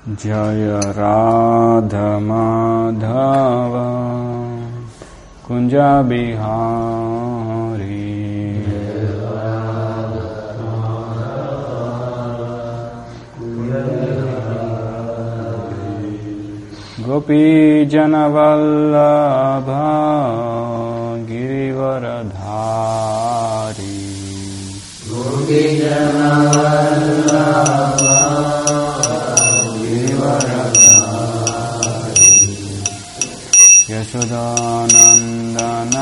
जय राधमाधव कुञ्जबिहारी गोपीजनवल्लभ गिरिवरधारी यशोदानन्दना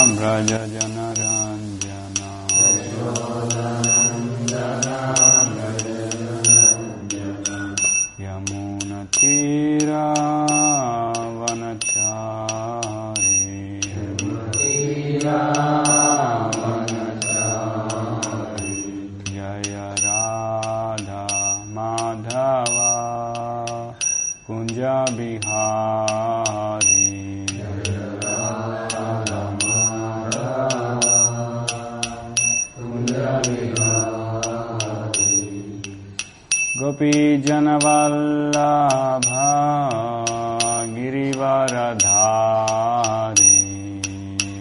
व्रजजनरञ्जना यमुनतीरावनचारी जय राधा माधव कुञ्ज बिहारी गोपीजनवल्लभ गिरिवरधारी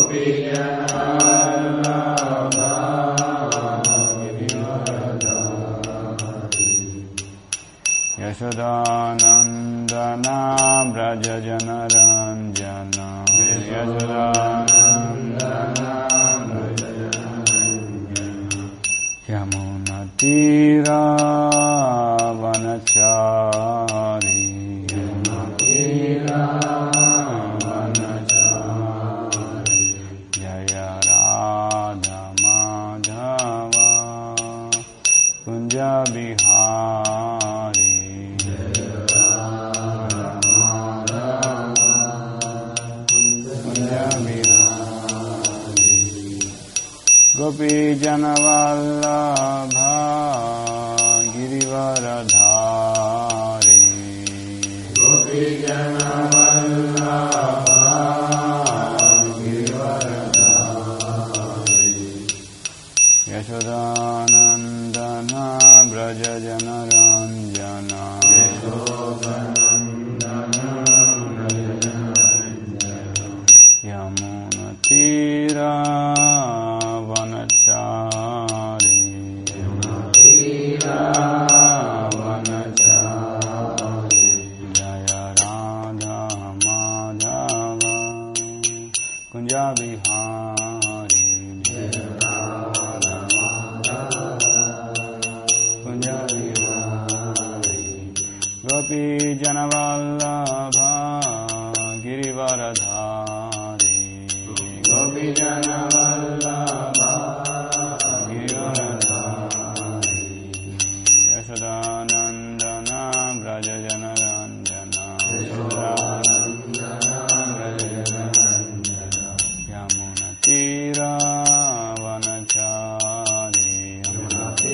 यशोदानन्दना व्रजजनरञ्जन यशोदानन्दना यमुनतीरावनचारी जय राधा माधव कुञ्ज बिहारी कुञ्ज बिहारी गोपीजनवल्लभ गिरिवरधारी यशोदानन्दन व्रजजनरञ्जन यमुनतीरावनचारी जय राधा माधव कुञ्ज बिहारी कुञ्ज बिहारी गोपीजनवल्लभ गिरिवरधारी गोपीजनवल्लभ गिरिवरधारी यशोदानन्दन व्रजजनरञ्जन यमुनतीरावनचारी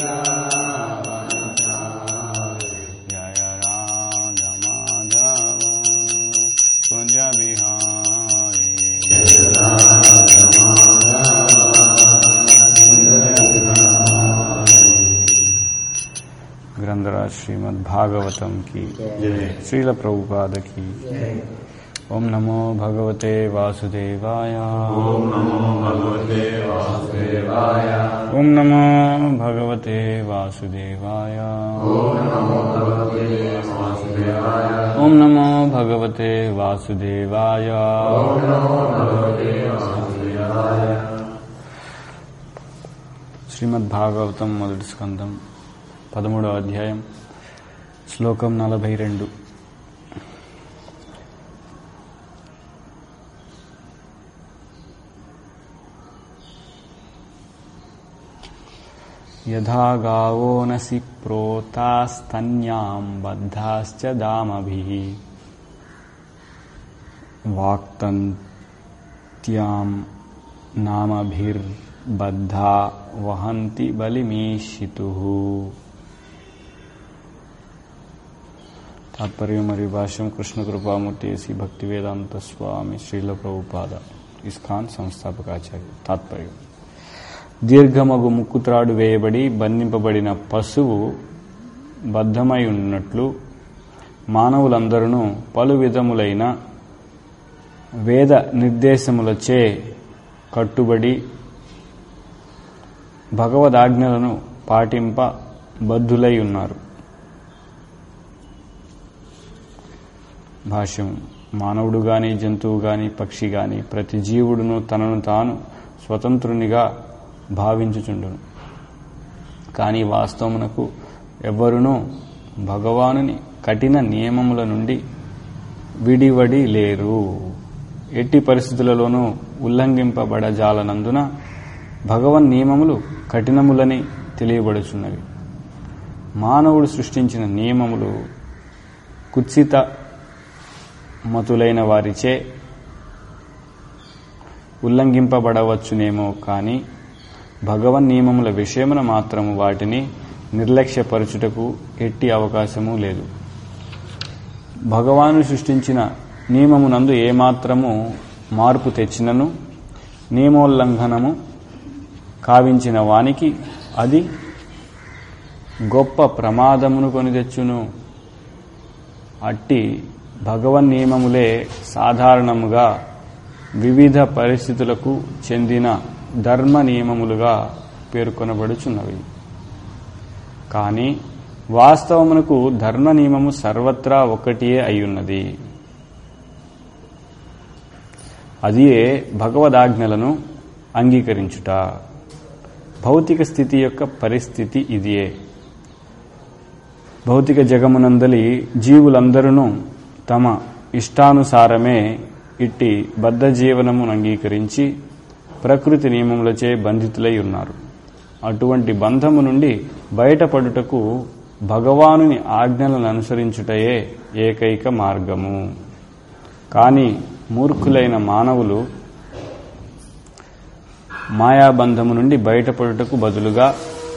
जय राधा माधव कुञ्ज बिहारी ग्रंथराज श्रीमद् भागवतम की श्रील प्रभुपाद की ओम नमो भगवते वासुदेवाय ॐ नमो भगवते वासुदेवाय ओम नमो भगवते वासुदेवाय ॐ नमो भगवते वासुदेवाय ओम नमो भगवते वासुदेवाय ॐ नमो भगवते वासुदेवाय శ్రీమద్ భాగవతం మొదటి స్కందం పదమూడవ అధ్యాయం శ్లోకం నలభై రెండు యథా గావో నసి ప్రోతాస్తన్యాం బద్ధాశ్చ దామభిః వాక్తంత్యాం నామభిర్బద్ధా వహంతి బలిమీషితు తాత్పర్యం మరియు భాష్యం కృష్ణ కృపామూర్తి శ్రీ భక్తి వేదాంత స్వామి శ్రీల ప్రభుపాద ఇస్కాన్ సంస్థాపకాచార్య తాత్పర్యం దీర్ఘమగు ముక్కుత్రాడు వేయబడి బంధింపబడిన పశువు బద్ధమై ఉన్నట్లు మానవులందరూ పలు విధములైన వేద నిర్దేశములచే కట్టుబడి భగవదాజ్ఞలను పాటింప బద్ధులై ఉన్నారు భాష్యం మానవుడు గాని జంతువు గాని పక్షి గాని ప్రతి జీవుడును తనను తాను స్వతంత్రునిగా భావించుచుండును కానీ వాస్తవమునకు ఎవ్వరునూ భగవానుని కఠిన నియమముల నుండి విడివడి లేరు ఎట్టి పరిస్థితులలోనూ ఉల్లంఘింపబడజాలనందున భగవన్ నియమములు కఠినములని తెలియబడుచున్నవి మానవుడు సృష్టించిన నియమములు కుత్సిత మతులైన వారిచే ఉల్లంఘింపబడవచ్చునేమో కానీ భగవన్ నియమముల విషయమున మాత్రము వాటిని నిర్లక్ష్యపరచుటకు ఎట్టి అవకాశము లేదు భగవాను సృష్టించిన నియమమునందు ఏమాత్రము మార్పు తెచ్చినను నియమోల్లంఘనము కావించిన వానికి అది గొప్ప ప్రమాదమును కొని తెచ్చును అట్టి భగవన్ నియమములే సాధారణముగా వివిధ పరిస్థితులకు చెందిన ధర్మ నియమములుగా పేర్కొనబడుచున్నవి కానీ వాస్తవమునకు ధర్మ నియమము సర్వత్రా ఒకటియే అయ్యున్నది అదియే భగవదాజ్ఞలను అంగీకరించుట భౌతిక స్థితి యొక్క పరిస్థితి ఇదియే భౌతిక జగమునందలి జీవులందరూ తమ ఇష్టానుసారమే ఇట్టి బద్ధ జీవనమును అంగీకరించి ప్రకృతి నియమములచే బంధితులై ఉన్నారు అటువంటి బంధము నుండి బయటపడుటకు భగవానుని ఆజ్ఞలను అనుసరించుటయే ఏకైక మార్గము కానీ మూర్ఖులైన మానవులు మాయాబంధము నుండి బయటపడుటకు బదులుగా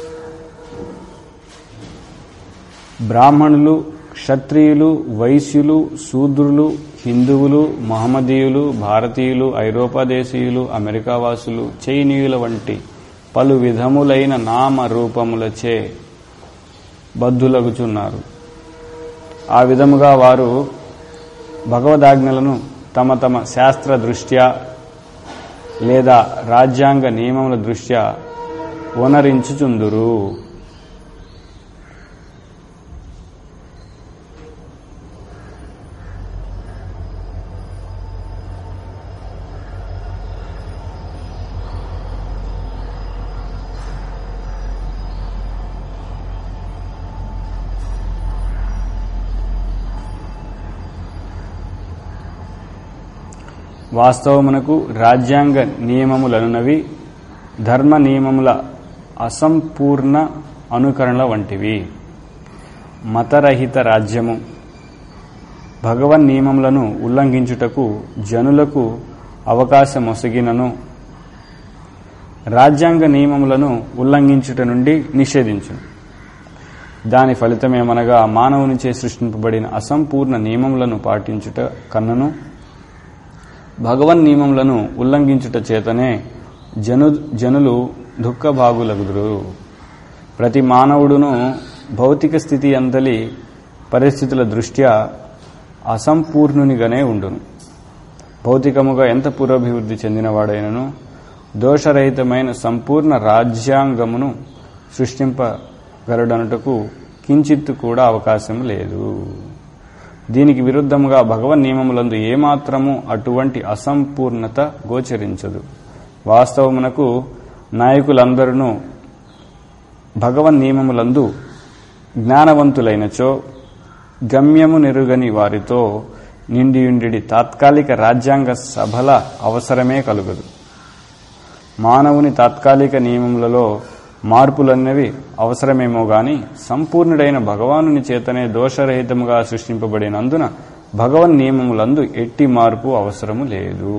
బ్రాహ్మణులు క్షత్రియులు వైశ్యులు శూద్రులు హిందువులు మహమ్మదీయులు భారతీయులు ఐరోపా దేశీయులు అమెరికావాసులు చైనీయుల వంటి పలు విధములైన నామ రూపములచే బద్ధులగుచున్నారు ఆ విధముగా వారు భగవదాజ్ఞలను తమ తమ శాస్త్ర దృష్ట్యా లేదా రాజ్యాంగ నియమముల దృష్ట్యా వనరించుచుందురు వాస్తవమునకు రాజ్యాంగ నియమములనున్నవి ధర్మ నియమముల అసంపూర్ణ అనుకరణల వంటివి మతరహిత రాజ్యము భగవన్ నియమములను ఉల్లంఘించుటకు జనులకు అవకాశమొసగినను రాజ్యాంగ నియమములను ఉల్లంఘించుట నుండి నిషేధించును దాని ఫలితమేమనగా మానవునిచే సృష్టింపబడిన అసంపూర్ణ నియమములను పాటించుట కన్నను భగవన్ నియమములను ఉల్లంఘించుట చేతనే జను జనులు దుఃఖభాగులగుదురు ప్రతి మానవుడును భౌతిక స్థితి అంతలి పరిస్థితుల దృష్ట్యా అసంపూర్ణునిగానే ఉండును భౌతికముగా ఎంత పురోభివృద్ధి చెందినవాడైనను దోషరహితమైన సంపూర్ణ రాజ్యాంగమును సృష్టింపగలడనుటకు కించిత్తు కూడా అవకాశం లేదు దీనికి విరుద్ధముగా భగవన్ నియమములందు ఏమాత్రము అటువంటి అసంపూర్ణత గోచరించదు వాస్తవమునకు నాయకులందరూ భగవన్ నియమములందు జ్ఞానవంతులైనచో గమ్యము నెరుగని వారితో నిండియుండి తాత్కాలిక రాజ్యాంగ సభల అవసరమే కలుగదు మానవుని తాత్కాలిక నియమములలో మార్పులన్నవి అవసరమేమో గాని సంపూర్ణుడైన భగవానుని చేతనే దోషరహితముగా సృష్టింపబడినందున భగవన్ నియమములందు ఎట్టి మార్పు అవసరము లేదు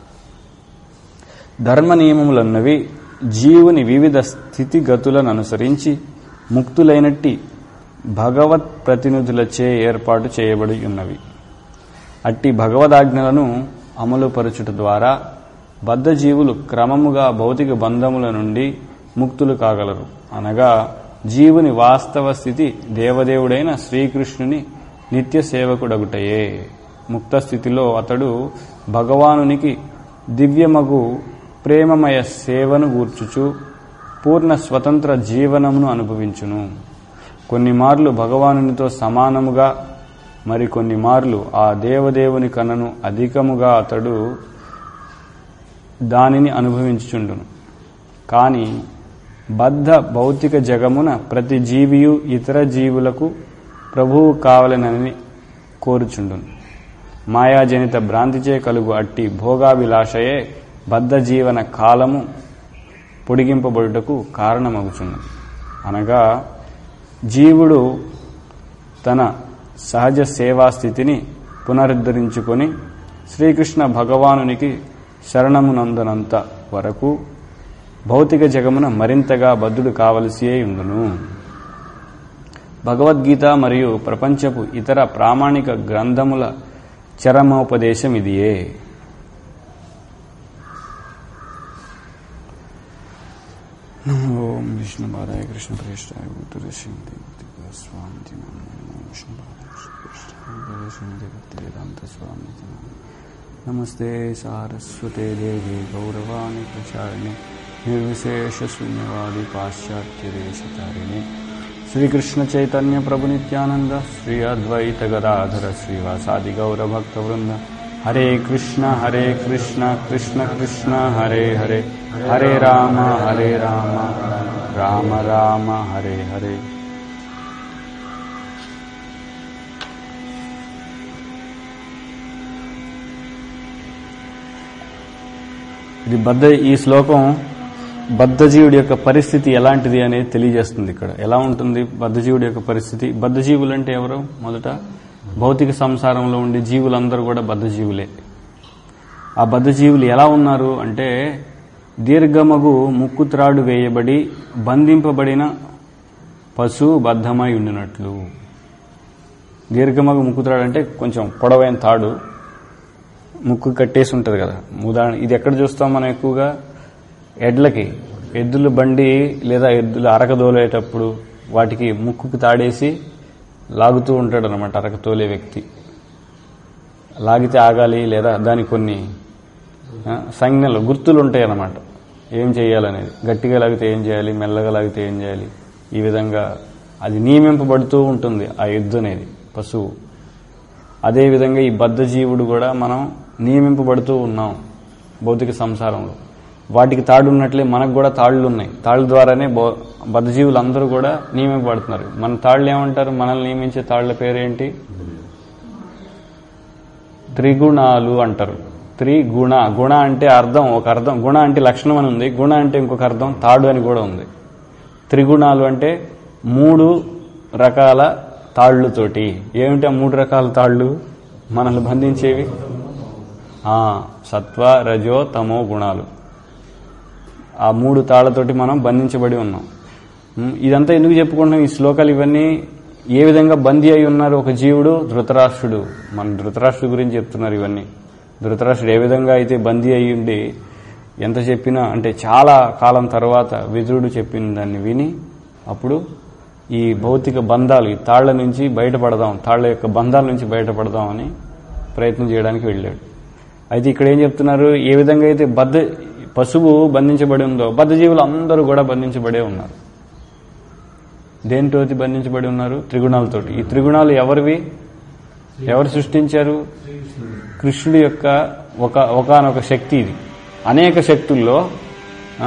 ధర్మ నియమములన్నవి జీవుని వివిధ స్థితిగతులను అనుసరించి ముక్తులైనట్టి భగవత్ ప్రతినిధులచే ఏర్పాటు చేయబడి ఉన్నవి అట్టి భగవదాజ్ఞలను అమలుపరచుట ద్వారా బద్ధజీవులు క్రమముగా భౌతిక బంధముల నుండి ముక్తులు కాగలరు అనగా జీవుని వాస్తవ స్థితి దేవదేవుడైన శ్రీకృష్ణుని నిత్య సేవకుడగుటయే ముక్త స్థితిలో అతడు భగవానునికి దివ్యమగు ప్రేమమయ సేవను గూర్చుచు పూర్ణ స్వతంత్ర జీవనమును అనుభవించును కొన్ని మార్లు భగవానునితో సమానముగా మరికొన్ని మార్లు ఆ దేవదేవుని కన్నను అధికముగా అతడు దానిని అనుభవించుచుండును కానీ బద్ధ భౌతిక జగమున ప్రతి జీవియు ఇతర జీవులకు ప్రభువు కావలనని కోరుచుండును మాయాజనిత భ్రాంతిచే కలుగు అట్టి భోగాభిలాషయే బద్ధ జీవన కాలము పొడిగింపబడుటకు కారణమగుచున్నది అనగా జీవుడు తన సహజ సేవా స్థితిని పునరుద్ధరించుకొని శ్రీకృష్ణ భగవానునికి శరణమునందనంత వరకు భౌతిక జగమున మరింతగా బద్ధుడు కావలసియే ఉండును భగవద్గీత మరియు ప్రపంచపు ఇతర ప్రామాణిక గ్రంథముల చరమోపదేశం ఇదియే ఓం విష్ణు పాదాయ కృష్ణ ప్రేష్టాయ ఉత్తరశింది స్వామి విష్ణు పాదాయ కృష్ణ భక్తి వేదాంత స్వామి నమస్తే సారస్వతే దేవి గౌరవాణి ప్రచారిణి నిర్విశేష శూన్యవాది పాశ్చాత్య దేశచారిణి శ్రీకృష్ణ చైతన్య ప్రభు నిత్యానంద శ్రీ అద్వైత గదాధర శ్రీవాసాది గౌరభక్త వృంద హరే కృష్ణ హరే కృష్ణ కృష్ణ కృష్ణ హరే హరే హరే రామ హరే రామ రామ రామ హరే హరే ఇది బద్ధ ఈ శ్లోకం బద్ధజీవుడి యొక్క పరిస్థితి ఎలాంటిది అనేది తెలియజేస్తుంది ఇక్కడ ఎలా ఉంటుంది బద్ధజీవుడి యొక్క పరిస్థితి బద్ధజీవులు అంటే ఎవరు మొదట భౌతిక సంసారంలో ఉండే జీవులందరూ కూడా బద్ధజీవులే ఆ బద్ధజీవులు ఎలా ఉన్నారు అంటే దీర్ఘమగు ముక్కు త్రాడు వేయబడి బంధింపబడిన పశువు బద్ధమై ఉండినట్లు దీర్ఘమగు ముక్కు త్రాడు అంటే కొంచెం పొడవైన తాడు ముక్కు కట్టేసి ఉంటుంది కదా ఉదాహరణ ఇది ఎక్కడ చూస్తాం మనం ఎక్కువగా ఎడ్లకి ఎద్దుల బండి లేదా ఎద్దులు అరకదోలేటప్పుడు వాటికి ముక్కుకి తాడేసి లాగుతూ ఉంటాడు అనమాట అరకతోలే వ్యక్తి లాగితే ఆగాలి లేదా దానికి కొన్ని ఆ, సంజ్ఞలు గుర్తులు ఉంటాయి అన్నమాట ఏం చేయాలనేది గట్టిగా లాగితే ఏం చేయాలి మెల్లగా లాగితే ఏం చేయాలి ఈ విధంగా అది నియమింపబడుతూ ఉంటుంది ఆ ఎద్దు అనేది పశువు అదేవిధంగా ఈ బద్ధజీవుడు కూడా మనం నియమింపబడుతూ ఉన్నాం భౌతిక సంసారంలో వాటికి తాడు ఉన్నట్లే మనకు కూడా తాళ్ళు ఉన్నాయి తాళ్ళ ద్వారానే బౌ- బద్ధజీవులు అందరూ కూడా నియమింపబడుతున్నారు మన తాళ్ళు ఏమంటారు మనల్ని నియమించే తాళ్ల పేరేంటి త్రిగుణాలు అంటారు త్రిగుణ గుణ అంటే అర్థం ఒక అర్థం గుణ అంటే లక్షణం అని ఉంది గుణ అంటే ఇంకొక అర్థం తాడు అని కూడా ఉంది త్రిగుణాలు అంటే మూడు రకాల తాళ్ళుతోటి ఏమిటి ఆ మూడు రకాల తాళ్ళు మనల్ని బంధించేవి ఆ, సత్వ రజో తమో గుణాలు ఆ మూడు తాళ్లతోటి మనం బంధించబడి ఉన్నాం ఉమ్, ఇదంతా ఎందుకు చెప్పుకుంటున్నాం ఈ శ్లోకాలు ఇవన్నీ ఏ విధంగా బందీ అయి ఉన్నారు ఒక జీవుడు ధృతరాష్ట్రుడు మన ధృతరాష్ట్రుడు గురించి చెప్తున్నారు ఇవన్నీ ధృతరాష్ట్రుడు ఏ విధంగా అయితే బందీ అయి ఉండి ఎంత చెప్పినా అంటే చాలా కాలం తర్వాత విదురుడు చెప్పిన దాన్ని విని అప్పుడు ఈ భౌతిక బంధాలు ఈ తాళ్ల నుంచి బయటపడదాం తాళ్ల యొక్క బంధాల నుంచి బయటపడదాం అని ప్రయత్నం చేయడానికి వెళ్ళాడు అయితే ఇక్కడ ఏం చెప్తున్నారు ఏ విధంగా అయితే బద్ధ పశువు బంధించబడి ఉందో బద్ధజీవులు అందరూ కూడా బంధించబడే ఉన్నారు దేనితోటి బంధించబడి ఉన్నారు త్రిగుణాలతోటి ఈ త్రిగుణాలు ఎవరివి ఎవరు సృష్టించారు కృష్ణుడి యొక్క ఒక ఒకనొక శక్తి ఇది అనేక శక్తుల్లో ఆ,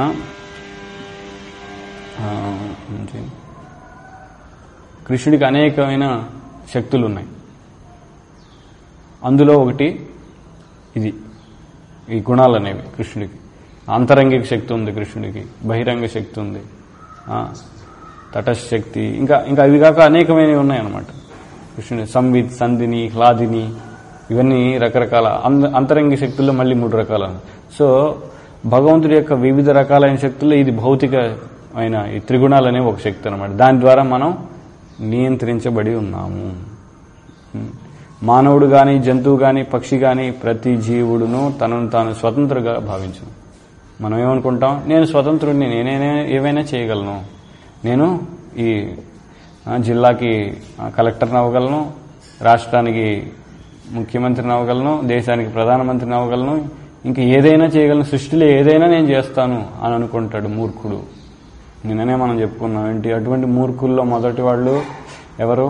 ఆ, ఏంటి? కృష్ణుడికి అనేకమైన శక్తులు ఉన్నాయి అందులో ఒకటి ఇది ఈ గుణాలు అనేవి కృష్ణుడికి అంతరంగిక శక్తి ఉంది కృష్ణుడికి బహిరంగ శక్తి ఉంది ఆ, తటస్థ శక్తి ఇంకా ఇంకా అవి కాక అనేకమైనవి ఉన్నాయన్నమాట కృష్ణుడి సంవిత్ సంధిని హ్లాదిని ఇవన్నీ రకరకాల అంద- అంతరంగిక శక్తుల్లో మళ్ళీ మూడు రకాల సో భగవంతుడి యొక్క వివిధ రకాలైన శక్తుల్లో ఇది భౌతికమైన ఈ త్రిగుణాలు అనేవి ఒక శక్తి అనమాట దాని ద్వారా మనం నియంత్రించబడి ఉన్నాము ఉం. మానవుడు గాని జంతువు గాని పక్షి గాని ప్రతి జీవుడును తనను తాను స్వతంత్రంగా భావించు మనం ఏమనుకుంటాం నేను స్వతంత్రుడిని నేనే ఏవైనా చేయగలను నేను ఈ ఆ, జిల్లాకి ఆ, కలెక్టర్ని అవ్వగలను రాష్ట్రానికి ముఖ్యమంత్రిని అవ్వగలను దేశానికి ప్రధానమంత్రిని అవ్వగలను ఇంకా ఏదైనా చేయగలను సృష్టిలో ఏదైనా నేను చేస్తాను అని అనుకుంటాడు మూర్ఖుడు నిన్ననే మనం చెప్పుకున్నాం ఏంటి అటువంటి మూర్ఖుల్లో మొదటి వాళ్ళు ఎవరు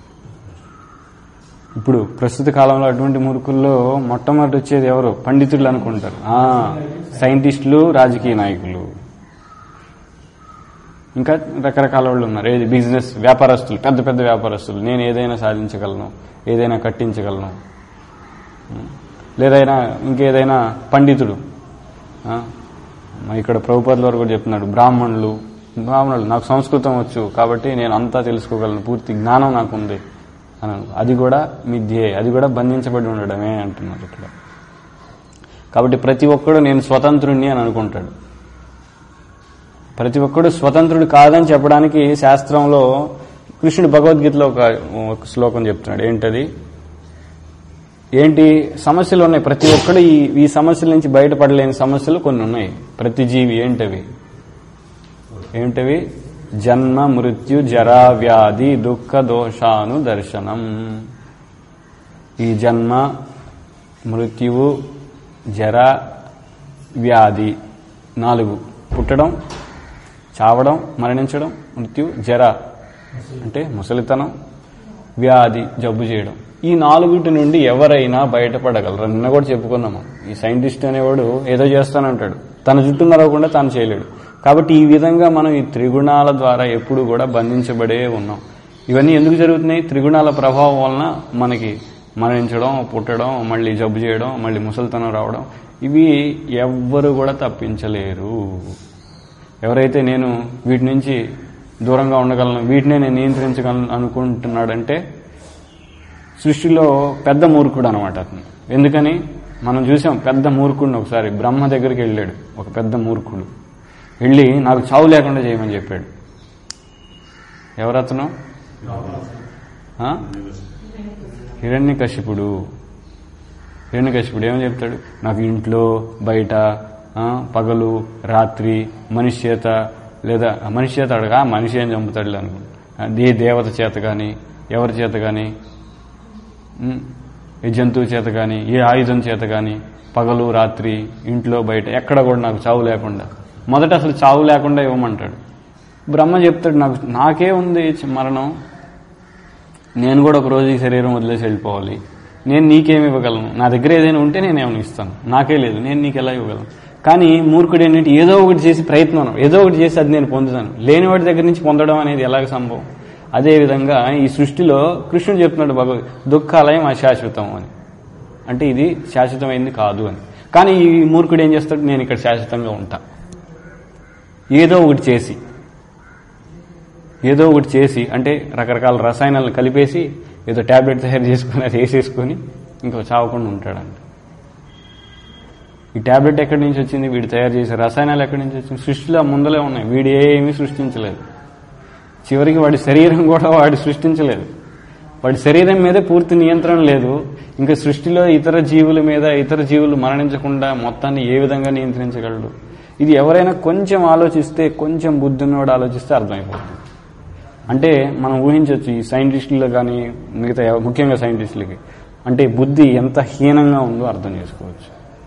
ఇప్పుడు ప్రస్తుత కాలంలో అటువంటి మూర్ఖుల్లో మొట్టమొదటి వచ్చేది ఎవరు పండితులు అనుకుంటారు ఆ, సైంటిస్టులు రాజకీయ నాయకులు ఇంకా రకరకాల వాళ్ళు ఉన్నారు ఏది బిజినెస్ వ్యాపారస్తులు పెద్ద పెద్ద వ్యాపారస్తులు నేను ఏదైనా సాధించగలను ఏదైనా కట్టించగలను ఉం. లేదైనా ఇంకేదైనా పండితుడు ఆ, మరి ఇక్కడ ప్రభుపదుల వారు కూడా చెప్తున్నాడు బ్రాహ్మణులు బ్రాహ్మణులు నాకు సంస్కృతం వచ్చు కాబట్టి నేను అంతా తెలుసుకోగలను పూర్తి జ్ఞానం నాకు ఉంది అని అది కూడా మిథ్యే అది కూడా బంధించబడి ఉండడమే అంటున్నారు ఇక్కడ కాబట్టి ప్రతి ఒక్కడు నేను స్వతంత్రుణ్ణి అని అనుకుంటాడు ప్రతి ఒక్కడు స్వతంత్రుడు కాదని చెప్పడానికి శాస్త్రంలో కృష్ణుడు భగవద్గీతలో ఒక ఒక శ్లోకం చెప్తున్నాడు ఏంటది ఏంటి సమస్యలు ఉన్నాయి ప్రతి ఒక్కడు ఈ ఈ సమస్యల నుంచి బయటపడలేని సమస్యలు కొన్ని ఉన్నాయి ప్రతి జీవి ఏంటవి ఏంటవి జన్మ మృత్యు జరా వ్యాధి దుఃఖ దోషాను దర్శనం ఈ జన్మ మృత్యువు జర వ్యాధి నాలుగు పుట్టడం చావడం మరణించడం మృత్యు జర అంటే ముసలితనం వ్యాధి జబ్బు చేయడం ఈ నాలుగుటి నుండి ఎవరైనా బయటపడగలరు నిన్న కూడా చెప్పుకున్నాము ఈ సైంటిస్ట్ అనేవాడు ఏదో చేస్తానంటాడు తన చుట్టూ మరవకుండా తాను చేయలేడు కాబట్టి ఈ విధంగా మనం ఈ త్రిగుణాల ద్వారా ఎప్పుడు కూడా బంధించబడే ఉన్నాం ఇవన్నీ ఎందుకు జరుగుతున్నాయి త్రిగుణాల ప్రభావం వలన మనకి మరణించడం పుట్టడం మళ్ళీ జబ్బు చేయడం మళ్ళీ ముసలితనం రావడం ఇవి ఎవ్వరు కూడా తప్పించలేరు ఎవరైతే నేను వీటి నుంచి దూరంగా ఉండగలను వీటినే నేను నియంత్రించగలను అనుకుంటున్నాడంటే సృష్టిలో పెద్ద మూర్ఖుడు అనమాట అతను ఎందుకని మనం చూసాం పెద్ద మూర్ఖుడిని ఒకసారి బ్రహ్మ దగ్గరికి వెళ్ళాడు ఒక పెద్ద మూర్ఖుడు వెళ్ళి నాకు చావు లేకుండా చేయమని చెప్పాడు ఎవరతను ఆ? హిరణ్యకశిపుడు హిరణ్యకశిపుడు ఏమని చెప్తాడు నాకు ఇంట్లో బయట ఆ, పగలు రాత్రి మనిషి చేత లేదా మనిషి చేత అడగా మనిషి ఏం చంపుతాడు అనుకుంటా ఏ దేవత చేత కానీ ఎవరి చేత కానీ ఉమ్, ఏ జంతువు చేత కానీ ఏ ఆయుధం చేత కానీ పగలు రాత్రి ఇంట్లో బయట ఎక్కడ కూడా నాకు చావు లేకుండా మొదట అసలు చావు లేకుండా ఇవ్వమంటాడు బ్రహ్మ చెప్తాడు నాకు నాకే ఉంది మరణం నేను కూడా ఒక రోజు ఈ శరీరం వదిలేసి వెళ్ళిపోవాలి నేను నీకేమి ఇవ్వగలను నా దగ్గర ఏదైనా ఉంటే నేను ఏమైనా ఇస్తాను నాకే లేదు నేను నీకు ఎలా ఇవ్వగలను కానీ మూర్ఖుడు ఏంటంటే ఏదో ఒకటి చేసి ప్రయత్నం ఏదో ఒకటి చేసి అది నేను పొందుతాను లేని వాడి దగ్గర నుంచి పొందడం అనేది ఎలాగ సంభవం అదే విధంగా ఈ సృష్టిలో కృష్ణుడు చెప్తున్నాడు భగవద్ దుఃఖాలయం అశాశ్వతం అని అంటే ఇది శాశ్వతమైంది కాదు అని కానీ ఈ మూర్ఖుడు ఏం చేస్తాడు నేను ఇక్కడ శాశ్వతంగా ఉంటా ఏదో ఒకటి చేసి ఏదో ఒకటి చేసి అంటే రకరకాల రసాయనాలను కలిపేసి ఏదో ట్యాబ్లెట్ తయారు చేసుకుని అది వేసేసుకొని ఇంకో చావకుండా ఉంటాడంట ఈ ట్యాబ్లెట్ ఎక్కడి నుంచి వచ్చింది వీడు తయారు చేసే రసాయనాలు ఎక్కడి నుంచి వచ్చింది సృష్టిలో ముందలే ఉన్నాయి వీడు ఏమీ సృష్టించలేదు చివరికి వాడి శరీరం కూడా వాడు సృష్టించలేదు వాడి శరీరం మీదే పూర్తి నియంత్రణ లేదు ఇంకా సృష్టిలో ఇతర జీవుల మీద ఇతర జీవులు మరణించకుండా మొత్తాన్ని ఏ విధంగా నియంత్రించగలడు ఇది ఎవరైనా కొంచెం ఆలోచిస్తే కొంచెం బుద్ధిన్నోడు ఆలోచిస్తే అర్థమైపోతుంది అంటే మనం ఊహించవచ్చు ఈ సైంటిస్టులు కానీ మిగతా ఎవ- ముఖ్యంగా సైంటిస్టులకి అంటే బుద్ధి ఎంత హీనంగా ఉందో అర్థం చేసుకోవచ్చు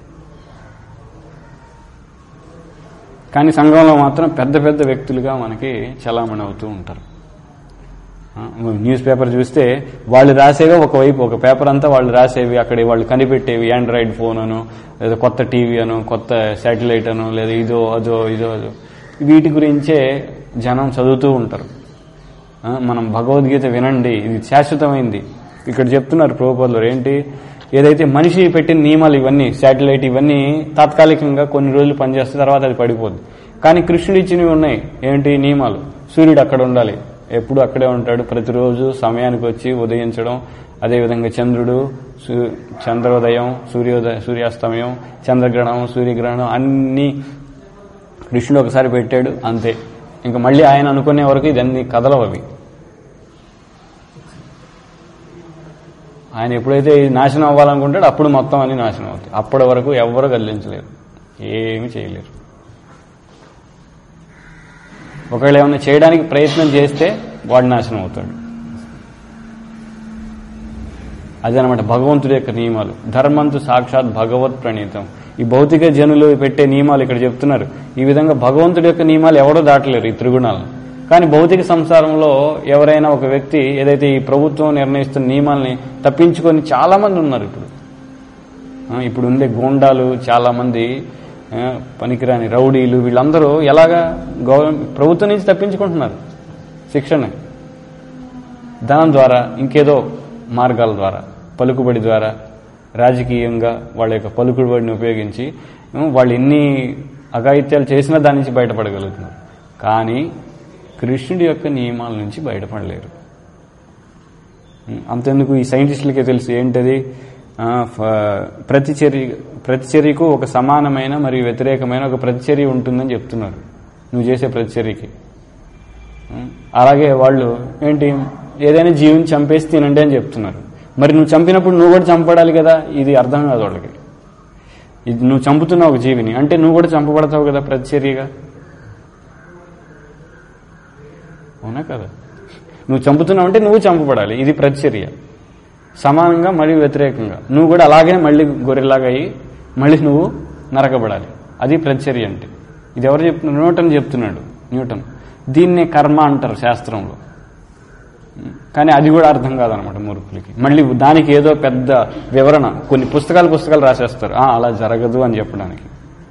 కానీ సంఘంలో మాత్రం పెద్ద పెద్ద వ్యక్తులుగా మనకి చలామణి అవుతూ ఉంటారు ఆ, న్యూస్ పేపర్ చూస్తే వాళ్ళు రాసేవే ఒకవైపు ఒక పేపర్ అంతా వాళ్ళు రాసేవి అక్కడ వాళ్ళు కనిపెట్టేవి ఆండ్రాయిడ్ ఫోన్ అను లేదా కొత్త టీవీ అను కొత్త శాటిలైట్ అను లేదా ఇదో అదో ఇదో అదో వీటి గురించే జనం చదువుతూ ఉంటారు ఆ, మనం భగవద్గీత వినండి ఇది శాశ్వతమైంది ఇక్కడ చెప్తున్నారు ప్రభుపదులు ఏంటి ఏదైతే మనిషి పెట్టిన నియమాలు ఇవన్నీ శాటిలైట్ ఇవన్నీ తాత్కాలికంగా కొన్ని రోజులు పనిచేస్తే తర్వాత అది పడిపోద్ది కానీ కృష్ణుడు ఇచ్చినవి ఉన్నాయి ఏంటి నియమాలు సూర్యుడు అక్కడ ఉండాలి ఎప్పుడు అక్కడే ఉంటాడు ప్రతిరోజు సమయానికి వచ్చి ఉదయించడం అదేవిధంగా చంద్రుడు సూ- చంద్రోదయం సూర్యోదయ సూర్యాస్తమయం చంద్రగ్రహణం సూర్యగ్రహణం అన్నీ కృష్ణుడు ఒకసారి పెట్టాడు అంతే ఇంకా మళ్ళీ ఆయన అనుకునే వరకు ఇదన్నీ కదలవు అవి ఆయన ఎప్పుడైతే ఇది నాశనం అవ్వాలనుకుంటాడో అప్పుడు మొత్తం అన్ని నాశనం అవుతాయి అప్పటి వరకు ఎవ్వరూ కదిలించలేరు ఏమీ చేయలేరు ఒకవేళ ఏమైనా చేయడానికి ప్రయత్నం చేస్తే వాడు నాశనం అవుతాడు అదనమాట భగవంతుడి యొక్క నియమాలు ధర్మంతు సాక్షాత్ భగవత్ ప్రణీతం ఈ భౌతిక జనులు పెట్టే నియమాలు ఇక్కడ చెప్తున్నారు ఈ విధంగా భగవంతుడి యొక్క నియమాలు ఎవడో దాటలేరు ఈ త్రిగుణాలను కానీ భౌతిక సంసారంలో ఎవరైనా ఒక వ్యక్తి ఏదైతే ఈ ప్రభుత్వం నిర్ణయిస్తున్న నియమాల్ని తప్పించుకొని చాలా మంది ఉన్నారు ఇప్పుడు ఆ, ఇప్పుడు ఉండే గూండాలు చాలా మంది ఆ, పనికిరాని రౌడీలు వీళ్ళందరూ ఎలాగా గవర్నమెంట్ ప్రభుత్వం నుంచి తప్పించుకుంటున్నారు శిక్షణ ధనం ద్వారా ఇంకేదో మార్గాల ద్వారా పలుకుబడి ద్వారా రాజకీయంగా వాళ్ళ యొక్క పలుకుబడిని ఉపయోగించి ఉం, వాళ్ళు ఎన్ని అఘాయిత్యాలు చేసినా దాని నుంచి బయటపడగలుగుతున్నారు కానీ కృష్ణుడి యొక్క నియమాల నుంచి బయటపడలేరు ఉం, అంతెందుకు ఈ సైంటిస్టులకే తెలుసు ఏంటది ఆ, ఫ- ప్రతిచర్య ప్రతిచర్యకు ఒక సమానమైన మరియు వ్యతిరేకమైన ఒక ప్రతిచర్య ఉంటుందని చెప్తున్నారు నువ్వు చేసే ప్రతిచర్యకి ఉం? అలాగే వాళ్ళు ఏంటి ఏదైనా జీవిని చంపేసి తినండి అని చెప్తున్నారు మరి నువ్వు చంపినప్పుడు నువ్వు కూడా చంపడాలి కదా ఇది అర్థం కాదు వాళ్ళకి ఇది నువ్వు చంపుతున్నావు ఒక జీవిని అంటే నువ్వు కూడా చంపబడతావు కదా ప్రతిచర్యగా అవునా కదా నువ్వు చంపుతున్నావు అంటే నువ్వు చంపబడాలి ఇది ప్రతిచర్య సమానంగా మరియు వ్యతిరేకంగా నువ్వు కూడా అలాగే మళ్ళీ గొర్రెలాగా అయ్యి మళ్ళీ నువ్వు నరకబడాలి అది ప్రతిచర్య అంటే ఇది ఎవరు చెప్తున్నారు న్యూటన్ చెప్తున్నాడు న్యూటన్ దీన్నే కర్మ అంటారు శాస్త్రంలో కానీ అది కూడా అర్థం కాదనమాట మూర్ఖులకి మళ్ళీ దానికి ఏదో పెద్ద వివరణ కొన్ని పుస్తకాలు పుస్తకాలు రాసేస్తారు "ఆ, అలా జరగదు అని చెప్పడానికి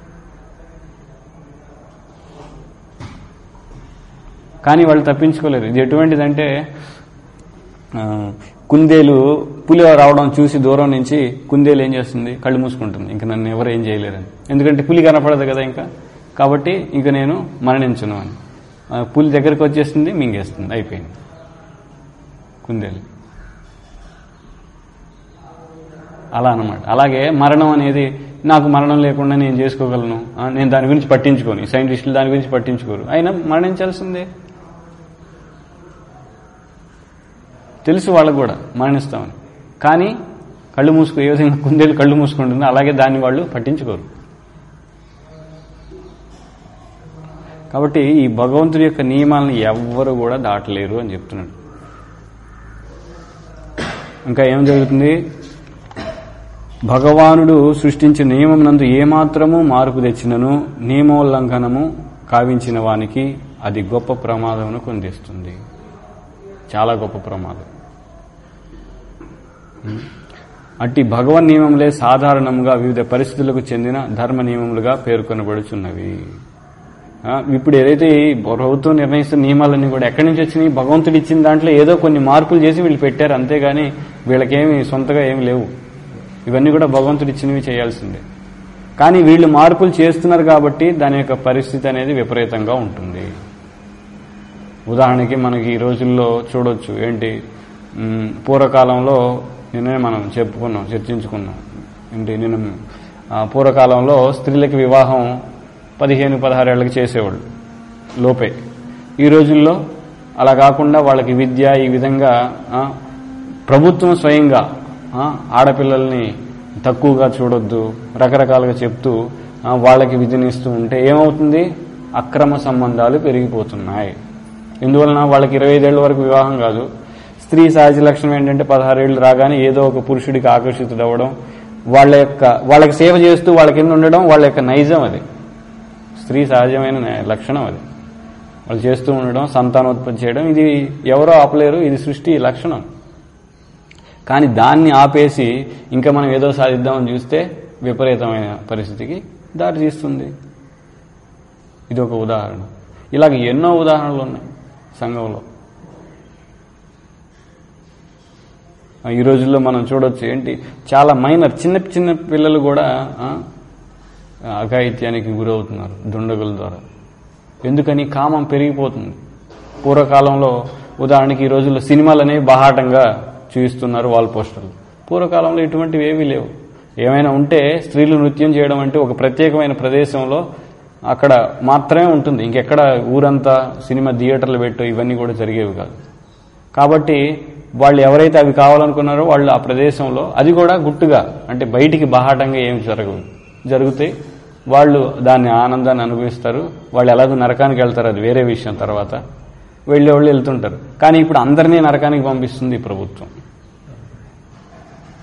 కానీ వాళ్ళు తప్పించుకోలేరు ఇది ఎటువంటిదంటే ఆ, కుందేలు పులి రావడం చూసి దూరం నుంచి కుందేలు ఏం చేస్తుంది కళ్ళు మూసుకుంటుంది ఇంకా నన్ను ఎవరు ఏం చేయలేరని ఎందుకంటే పులి కనపడదు కదా ఇంకా కాబట్టి ఇంక నేను మరణించును అని ఆ, పులి దగ్గరికి వచ్చేస్తుంది మింగేస్తుంది అయిపోయింది కుందేలు అలా అన్నమాట అలాగే మరణం అనేది నాకు మరణం లేకుండా నేను చేసుకోగలను ఆ, నేను దాని గురించి పట్టించుకోను సైంటిస్టులు దాని గురించి పట్టించుకోరు అయినా మరణించాల్సిందే తెలుసు వాళ్ళకు కూడా మరణిస్తామని కానీ కళ్ళు మూసుకు ఏ విధంగా కుందేలు కళ్ళు మూసుకుంటుందో అలాగే దాన్ని వాళ్ళు పట్టించుకోరు కాబట్టి ఈ భగవంతుడి యొక్క నియమాలను ఎవ్వరు కూడా దాటలేరు అని చెప్తున్నాడు ఇంకా ఏం జరుగుతుంది భగవానుడు సృష్టించిన నియమం నందు ఏమాత్రము మార్పు తెచ్చినను నియమోల్లంఘనము కావించిన వానికి అది గొప్ప ప్రమాదమును కొందిస్తుంది చాలా గొప్ప ప్రమాదం ఉం. అట్టి భగవన్ నియమములే సాధారణంగా వివిధ పరిస్థితులకు చెందిన ధర్మ నియమములుగా పేర్కొనబడుచున్నవి ఆ, ఇప్పుడు ఏదైతే ఈ ప్రభుత్వం నిర్ణయిస్తున్న నియమాలన్నీ కూడా ఎక్కడి నుంచి వచ్చినాయి భగవంతుడు ఇచ్చిన దాంట్లో ఏదో కొన్ని మార్పులు చేసి వీళ్ళు పెట్టారు అంతేగాని వీళ్ళకేమి సొంతగా ఏమి లేవు ఇవన్నీ కూడా భగవంతుడు ఇచ్చినవి చేయాల్సిందే కానీ వీళ్ళు మార్పులు చేస్తున్నారు కాబట్టి దాని యొక్క పరిస్థితి అనేది విపరీతంగా ఉంటుంది ఉదాహరణకి మనకి ఈ రోజుల్లో చూడొచ్చు ఏంటి మ్, పూర్వకాలంలో నిన్నే మనం చెప్పుకున్నాం చర్చించుకున్నాం ఏంటి నేను ఆ, పూర్వకాలంలో స్త్రీలకి వివాహం పదిహేను పదహారేళ్ళకి చేసేవాళ్ళు లోపే ఈ రోజుల్లో అలా కాకుండా వాళ్ళకి విద్య ఈ విధంగా ఆ, ప్రభుత్వం స్వయంగా ఆ, ఆడపిల్లల్ని తక్కువగా చూడొద్దు రకరకాలుగా చెప్తూ ఆ, వాళ్ళకి విధినిస్తూ ఉంటే ఏమవుతుంది అక్రమ సంబంధాలు పెరిగిపోతున్నాయి ఎందువలన వాళ్ళకి ఇరవై ఐదేళ్ల వరకు వివాహం కాదు స్త్రీ సహజ లక్షణం ఏంటంటే పదహారేళ్ళు రాగానే ఏదో ఒక పురుషుడికి ఆకర్షితుడవడం వాళ్ళ యొక్క వాళ్ళకి సేవ చేస్తూ వాళ్ళ కింద ఉండడం వాళ్ళ యొక్క నైజం అది స్త్రీ సహజమైన న- లక్షణం అది వాళ్ళు చేస్తూ ఉండడం సంతానోత్పత్తి చేయడం ఇది ఎవరో ఆపలేరు ఇది సృష్టి లక్షణం కానీ దాన్ని ఆపేసి ఇంకా మనం ఏదో సాధిద్దామని చూస్తే విపరీతమైన పరిస్థితికి దారి తీస్తుంది ఇది ఒక ఉదాహరణ ఇలాగ ఎన్నో ఉదాహరణలు ఉన్నాయి సంఘంలో ఆ, ఈ రోజుల్లో మనం చూడొచ్చు ఏంటి చాలా మైనర్ చిన్న చిన్న పిల్లలు కూడా ఆ, అఘాయిత్యానికి గురవుతున్నారు దుండగుల ద్వారా ఎందుకని కామం పెరిగిపోతుంది పూర్వకాలంలో ఉదాహరణకి ఈ రోజుల్లో సినిమాలు అనేవి బాహాటంగా చూపిస్తున్నారు వాల్ పోస్టర్లు పూర్వకాలంలో ఇటువంటివి ఏవీ లేవు ఏమైనా ఉంటే స్త్రీలు నృత్యం చేయడం అంటే ఒక ప్రత్యేకమైన ప్రదేశంలో అక్కడ మాత్రమే ఉంటుంది ఇంకెక్కడ ఊరంతా సినిమా థియేటర్లు పెట్టు ఇవన్నీ కూడా జరిగేవి కాదు కాబట్టి వాళ్ళు ఎవరైతే అవి కావాలనుకున్నారో వాళ్ళు ఆ ప్రదేశంలో అది కూడా గుట్టుగా అంటే బయటికి బాహాటంగా ఏమి జరగవు జరుగుతాయి వాళ్ళు దాన్ని ఆనందాన్ని అనుభవిస్తారు వాళ్ళు ఎలాగో నరకానికి వెళ్తారు అది వేరే విషయం తర్వాత వెళ్ళే వాళ్ళు వెళ్తుంటారు కానీ ఇప్పుడు అందరినీ నరకానికి పంపిస్తుంది ఈ ప్రభుత్వం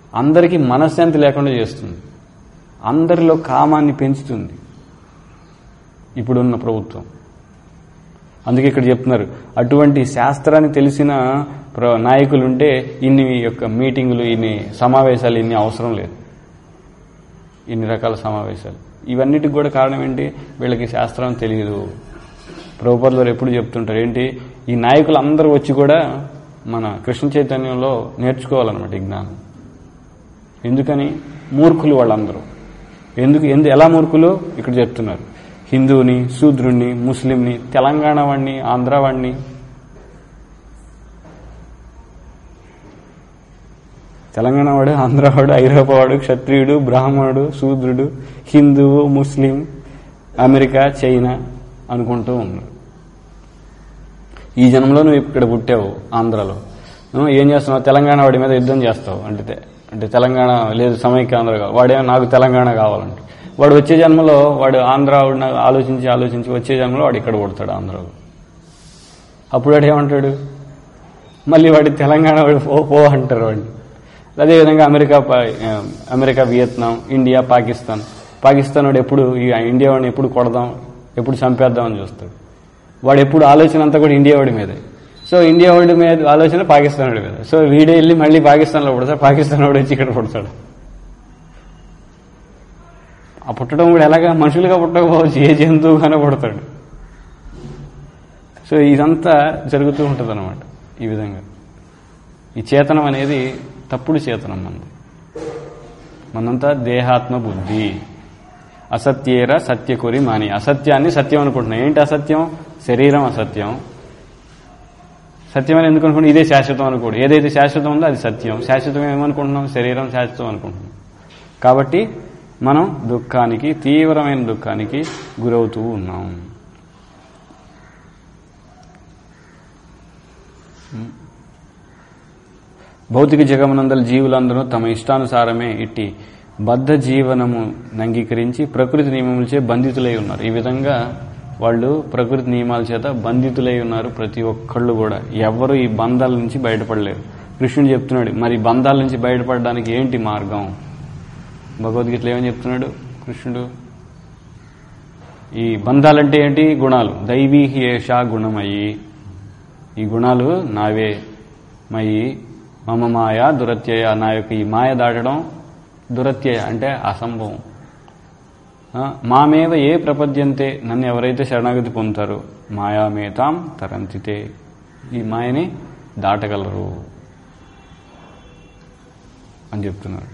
అందరికీ మనశ్శాంతి లేకుండా చేస్తుంది అందరిలో కామాన్ని పెంచుతుంది ఇప్పుడున్న ప్రభుత్వం అందుకే ఇక్కడ చెప్తున్నారు అటువంటి శాస్త్రాన్ని తెలిసిన ప్ర- నాయకులుంటే ఇన్ని యొక్క మీటింగులు ఇన్ని సమావేశాలు ఇన్ని అవసరం లేదు ఇన్ని రకాల సమావేశాలు ఇవన్నిటికి కూడా కారణం ఏంటి వీళ్ళకి శాస్త్రం తెలియదు ప్రభుపదులు ఎప్పుడు చెప్తుంటారు ఏంటి ఈ నాయకులు అందరూ వచ్చి కూడా మన కృష్ణ చైతన్యంలో నేర్చుకోవాలన్నమాట ఈ జ్ఞానం ఎందుకని మూర్ఖులు వాళ్ళందరూ ఎందుకు ఎందు ఎలా మూర్ఖులు ఇక్కడ చెప్తున్నారు హిందువుని శూద్రుణ్ణి ముస్లింని తెలంగాణ వాడిని ఆంధ్ర వాడిని తెలంగాణ వాడు ఆంధ్ర వాడు ఐరోపా వాడు క్షత్రియుడు బ్రాహ్మణుడు శూద్రుడు హిందువు ముస్లిం అమెరికా చైనా అనుకుంటూ ఉన్నారు ఈ జన్మలో నువ్వు ఇక్కడ పుట్టావు ఆంధ్రాలో నువ్వు ఏం చేస్తున్నావు తెలంగాణ వాడి మీద యుద్ధం చేస్తావు అంటే తె- అంటే తెలంగాణ లేదు సమైక్య ఆంధ్ర కావాలి వాడేమో నాకు తెలంగాణ కావాలంటే వాడు వచ్చే జన్మలో వాడు ఆంధ్ర వాడిని ఆలోచించి ఆలోచించి వచ్చే జన్మలో వాడు ఇక్కడ పుడతాడు ఆంధ్రాలో అప్పుడు వాడు ఏమంటాడు మళ్ళీ వాడి తెలంగాణ వాడు పో పో అంటారు వాడిని అదేవిధంగా అమెరికా పా- ఆ, America Vietnam India Pakistan Pakistan వాడు ఎప్పుడు ఈ ఇండియా వాడిని ఎప్పుడు కొడదాం ఎప్పుడు చంపేద్దామని చూస్తాడు వాడు ఎప్పుడు ఆలోచన అంతా కూడా ఇండియా వాడి మీదే సో ఇండియా వాడి మీద ఆలోచన పాకిస్తాన్ వాడి మీద సో వీడే వెళ్ళి మళ్ళీ పాకిస్తాన్లో పుడతాడు పాకిస్తాన్ వాడు వచ్చి ఇక్కడ పుడతాడు ఆ పుట్టడం కూడా ఎలాగా మనుషులుగా పుట్టకపోవచ్చు ఏ జంతువుగానే పుడతాడు సో ఇదంతా జరుగుతూ ఉంటుంది అనమాట ఈ విధంగా ఈ చేతనం అనేది తప్పుడు చేతనం మనది మనంతా దేహాత్మ బుద్ధి అసత్యేర సత్యకొరి మాని అసత్యాన్ని సత్యం అనుకుంటున్నాం ఏంటి అసత్యం శరీరం అసత్యం సత్యం అని ఎందుకు అనుకుంటున్నాం ఇదే శాశ్వతం అనుకోడు ఏదైతే శాశ్వతం ఉందో అది సత్యం శాశ్వతం ఏమనుకుంటున్నాం శరీరం శాశ్వతం అనుకుంటున్నాం కాబట్టి మనం దుఃఖానికి తీవ్రమైన దుఃఖానికి గురవుతూ ఉన్నాం భౌతిక జగమనందల జీవులందరూ తమ ఇష్టానుసారమే ఇట్టి బద్ధ జీవనము అంగీకరించి ప్రకృతి నియమములచే బంధితులై ఉన్నారు ఈ విధంగా వాళ్ళు ప్రకృతి నియమాల చేత బంధితులై ఉన్నారు ప్రతి ఒక్కళ్ళు కూడా ఎవ్వరు ఈ బంధాల నుంచి బయటపడలేరు కృష్ణుడు చెప్తున్నాడు మరి ఈ బంధాల నుంచి బయటపడడానికి ఏంటి మార్గం భగవద్గీతలో ఏమని చెప్తున్నాడు కృష్ణుడు ఈ బంధాలంటే ఏంటి గుణాలు దైవీ ఏషా గుణమయి ఈ గుణాలు నావే మయి మమ మాయ దురత్యయ నా యొక్క ఈ మాయ దాటడం దురత్యయ అంటే అసంభవం ఆ, మామేవ ఏ ప్రపద్యంతే నన్ను ఎవరైతే శరణాగతి పొందుతారో మాయామేతాం తరంతితే ఈ మాయని దాటగలరు అని చెప్తున్నారు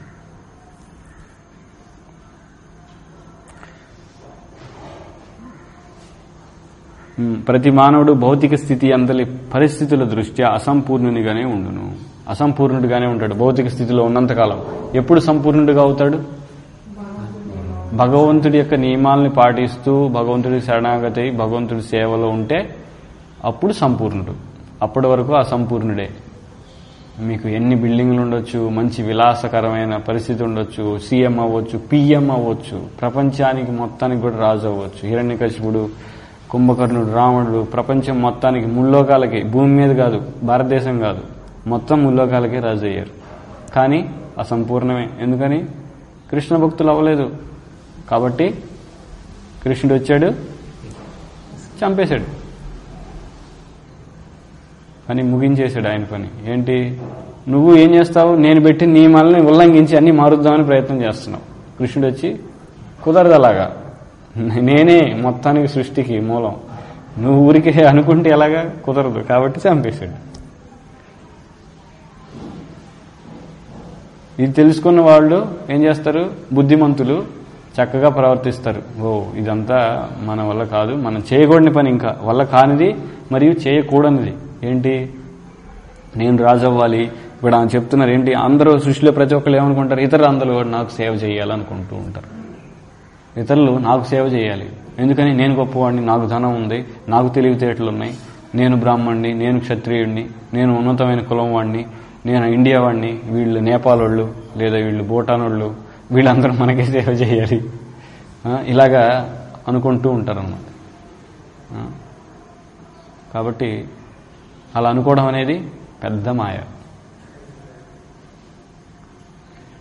ఉమ్, ప్రతి మానవుడు భౌతిక స్థితి అందలి పరిస్థితుల దృష్ట్యా అసంపూర్ణునిగానే ఉండును అసంపూర్ణుడిగానే ఉంటాడు భౌతిక స్థితిలో ఉన్నంతకాలం ఎప్పుడు సంపూర్ణుడిగా అవుతాడు భగవంతుడి యొక్క నియమాల్ని పాటిస్తూ భగవంతుడి శరణాగతి అయి భగవంతుడి సేవలో ఉంటే అప్పుడు సంపూర్ణుడు అప్పటి వరకు అసంపూర్ణుడే మీకు ఎన్ని బిల్డింగ్లు ఉండొచ్చు మంచి విలాసకరమైన పరిస్థితి ఉండొచ్చు సీఎం అవ్వచ్చు పిఎం అవ్వచ్చు ప్రపంచానికి మొత్తానికి కూడా రాజు అవ్వచ్చు హిరణ్యకశిపుడు కుంభకర్ణుడు రావణుడు ప్రపంచం మొత్తానికి ముల్లోకాలకి భూమి మీద కాదు భారతదేశం కాదు మొత్తం ముల్లోకాలకే రాజు అయ్యారు కానీ అసంపూర్ణమే ఎందుకని కృష్ణ భక్తులు అవ్వలేదు కాబట్టి కృష్ణుడు వచ్చాడు చంపేశాడు పని ముగించేశాడు ఆయన పని ఏంటి నువ్వు ఏం చేస్తావు నేను పెట్టిన నియమాలని ఉల్లంఘించి అన్ని మారుద్దామని ప్రయత్నం చేస్తున్నావు కృష్ణుడు వచ్చి కుదరదు అలాగా నేనే మొత్తానికి సృష్టికి మూలం నువ్వు ఊరికే అనుకుంటే ఎలాగా కుదరదు కాబట్టి చంపేశాడు ఇది తెలుసుకున్న వాళ్ళు ఏం చేస్తారు బుద్ధిమంతులు చక్కగా ప్రవర్తిస్తారు ఓ ఇదంతా మన వల్ల కాదు మనం చేయకూడని పని ఇంకా వల్ల కానిది మరియు చేయకూడనిది ఏంటి నేను రాజు అవ్వాలి ఇప్పుడు ఆయన చెప్తున్నారు ఏంటి అందరూ సృష్టిలో ప్రతి ఒక్కరు ఏమనుకుంటారు ఇతరులు అందరూ కూడా నాకు సేవ చేయాలనుకుంటూ ఉంటారు ఇతరులు నాకు సేవ చేయాలి ఎందుకని నేను గొప్పవాడిని నాకు ధనం ఉంది నాకు తెలివితేటలు ఉన్నాయి నేను బ్రాహ్మణ్ణి నేను క్షత్రియుడిని నేను ఉన్నతమైన కులం వాడిని నేను ఇండియా వాడిని వీళ్ళు నేపాల్ వాళ్ళు లేదా వీళ్ళు భూటాన్ వాళ్ళు వీళ్ళందరూ మనకే సేవ చేయాలి ఆ, ఇలాగా అనుకుంటూ ఉంటారన్నమాట ఆ, కాబట్టి అలా అనుకోవడం అనేది పెద్ద మాయ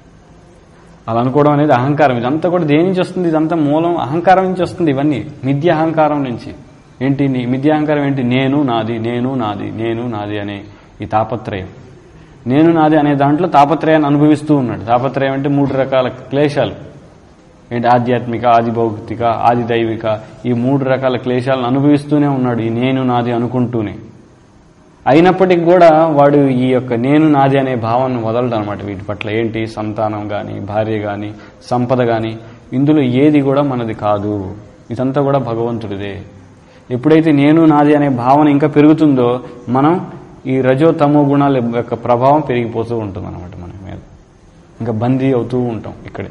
అలా అనుకోవడం అనేది అహంకారం ఇదంతా కూడా దేని నుంచి వస్తుంది ఇదంతా మూలం అహంకారం నుంచి వస్తుంది ఇవన్నీ మిథ్య అహంకారం నుంచి ఏంటి నీ మిథ్య అహంకారం ఏంటి నేను నాది నేను నాది నేను నాది అనే ఈ తాపత్రయం నేను నాది అనే దాంట్లో తాపత్రయాన్ని అనుభవిస్తూ ఉన్నాడు తాపత్రయం అంటే మూడు రకాల క్లేశాలు ఏంటి ఆధ్యాత్మిక ఆది భౌతిక ఆది దైవిక ఈ మూడు రకాల క్లేశాలను అనుభవిస్తూనే ఉన్నాడు ఈ నేను నాది అనుకుంటూనే అయినప్పటికీ కూడా వాడు ఈ యొక్క నేను నాది అనే భావన వదలడు అనమాట వీటి పట్ల ఏంటి సంతానం కానీ భార్య కానీ సంపద కానీ ఇందులో ఏది కూడా మనది కాదు ఇదంతా కూడా భగవంతుడిదే ఎప్పుడైతే నేను నాది అనే భావన ఇంకా పెరుగుతుందో మనం ఈ రజో తమో గుణాల యొక్క ప్రభావం పెరిగిపోతూ ఉంటుంది అనమాట మన మీద ఇంకా బందీ అవుతూ ఉంటాం ఇక్కడే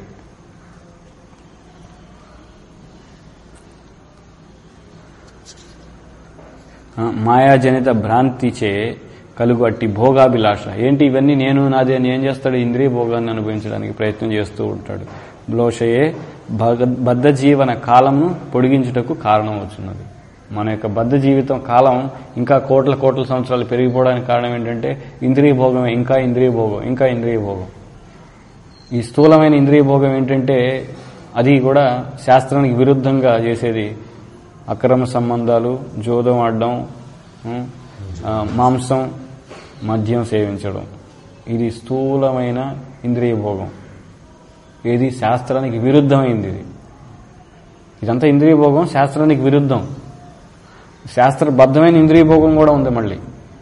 ఆ, మాయాజనిత భ్రాంతిచే కలుగు అట్టి భోగాభిలాష ఏంటి ఇవన్నీ నేను నాది అని ఏం చేస్తాడు ఇంద్రియ భోగాన్ని అనుభవించడానికి ప్రయత్నం చేస్తూ ఉంటాడు బ్లోషయే భగ- బద్ధ జీవన కాలంను పొడిగించుటకు కారణం అవుతున్నది మన యొక్క బద్ధ జీవితం కాలం ఇంకా కోట్ల కోట్ల సంవత్సరాలు పెరిగిపోవడానికి కారణం ఏంటంటే ఇంద్రియ భోగమే ఇంకా ఇంద్రియ భోగం ఇంకా ఇంద్రియ భోగం ఈ స్థూలమైన ఇంద్రియ భోగం ఏంటంటే అది కూడా శాస్త్రానికి విరుద్ధంగా చేసేది అక్రమ సంబంధాలు జోదం ఆడడం ఉం, ఆ, మాంసం మద్యం సేవించడం ఇది స్థూలమైన ఇంద్రియ భోగం ఇది శాస్త్రానికి విరుద్ధమైంది ఇది ఇదంతా ఇంద్రియ భోగం శాస్త్రానికి విరుద్ధం శాస్త్రబద్ధమైన ఇంద్రియ భోగం కూడా ఉంది మళ్ళీ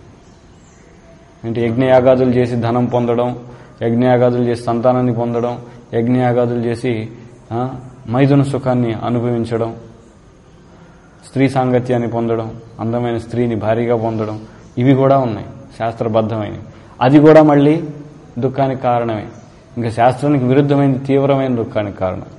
ఏంటి యజ్ఞయాగాదులు చేసి ధనం పొందడం యజ్ఞయాగాదులు చేసి సంతానాన్ని పొందడం యజ్ఞయాగాదులు చేసి ఆ, మైథున సుఖాన్ని అనుభవించడం స్త్రీ సాంగత్యాన్ని పొందడం అందమైన స్త్రీని భారీగా పొందడం ఇవి కూడా ఉన్నాయి శాస్త్రబద్ధమైనవి అది కూడా మళ్ళీ దుఃఖానికి కారణమే ఇంకా శాస్త్రానికి విరుద్ధమైన తీవ్రమైన దుఃఖానికి కారణం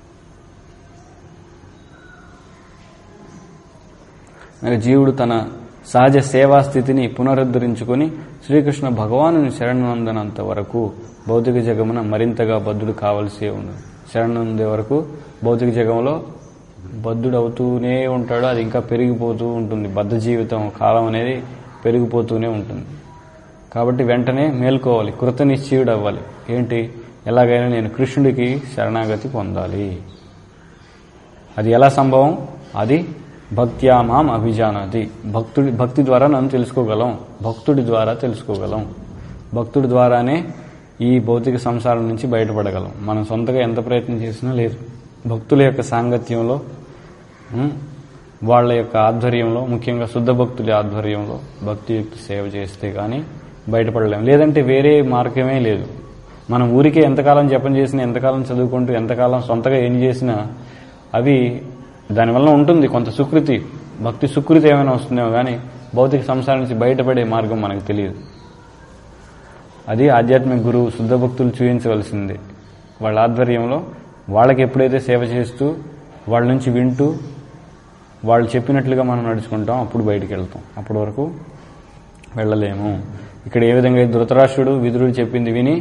మరి జీవుడు తన సహజ సేవా స్థితిని పునరుద్ధరించుకొని శ్రీకృష్ణ భగవానుని శరణనందనంత వరకు భౌతిక జగమున మరింతగా బద్ధుడు కావలసే ఉన్నది శరణందే వరకు భౌతిక జగంలో బద్ధుడు అవుతూనే ఉంటాడు అది ఇంకా పెరిగిపోతూ ఉంటుంది బద్ధ జీవితం కాలం అనేది పెరిగిపోతూనే ఉంటుంది కాబట్టి వెంటనే మేల్కోవాలి కృత నిశ్చయుడు అవ్వాలి ఏంటి ఎలాగైనా నేను కృష్ణుడికి శరణాగతి పొందాలి అది ఎలా సంభవం అది భక్త్యా మాం అభిజానాది భక్తుడి భక్తి ద్వారా నన్ను తెలుసుకోగలం భక్తుడి ద్వారా తెలుసుకోగలం భక్తుడి ద్వారానే ఈ భౌతిక సంసారం నుంచి బయటపడగలం మనం సొంతగా ఎంత ప్రయత్నం చేసినా లేదు భక్తుల యొక్క సాంగత్యంలో ఉం, వాళ్ళ యొక్క ఆధ్వర్యంలో ముఖ్యంగా శుద్ధ భక్తుల ఆధ్వర్యంలో భక్తియుక్త సేవ చేస్తే కానీ బయటపడలేం లేదంటే వేరే మార్గమే లేదు మనం ఊరికే ఎంతకాలం జపం చేసినా ఎంతకాలం చదువుకుంటూ ఎంతకాలం సొంతగా ఏం చేసినా అవి దానివల్ల ఉంటుంది కొంత సుకృతి భక్తి సుకృతి ఏమైనా వస్తుందేమో కానీ భౌతిక సంసారం నుంచి బయటపడే మార్గం మనకు తెలియదు అది ఆధ్యాత్మిక గురువు శుద్ధ భక్తులు చూపించవలసిందే వాళ్ళ ఆధ్వర్యంలో వాళ్ళకి ఎప్పుడైతే సేవ చేస్తూ వాళ్ళ నుంచి వింటూ వాళ్ళు చెప్పినట్లుగా మనం నడుచుకుంటాం అప్పుడు బయటికి వెళ్తాం అప్పటి వరకు వెళ్ళలేము ఇక్కడ ఏ విధంగా అయితే ధృతరాష్ట్రుడు విదురుడు చెప్పింది విని